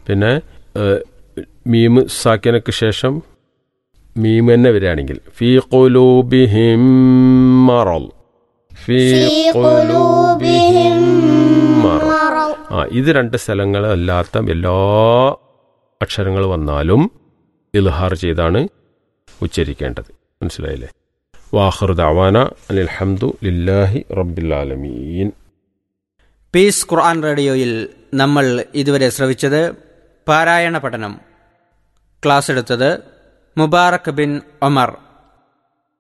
പിന്നെ ഏഹ്, മീമ് സാക്കിനക്ക് ശേഷം മീം തന്നെ വരികയാണെങ്കിൽ ഫീ ഖുലൂബിഹിം മറൽ ഫീ ഖുലൂബിഹിം മറൽ ആ ഇത് രണ്ട് സ്ഥലങ്ങളല്ലാത്ത എല്ലാ അക്ഷരങ്ങൾ വന്നാലും ഇൽഹാർ ചെയ്താണ് ഉച്ചരിക്കേണ്ടത് മനസ്സിലായില്ലേ വാഹർ ദവാന അനിൽഹംദു ലില്ലാഹി റബ്ബിൽ ആലമീൻ പീസ് ഖുർആൻ റേഡിയോയിൽ നമ്മൾ ഇതുവരെ ശ്രവിച്ചത് പാരായണ പഠനം ക്ലാസ് എടുത്തത് മുബാറക് ബിൻ ഒമർ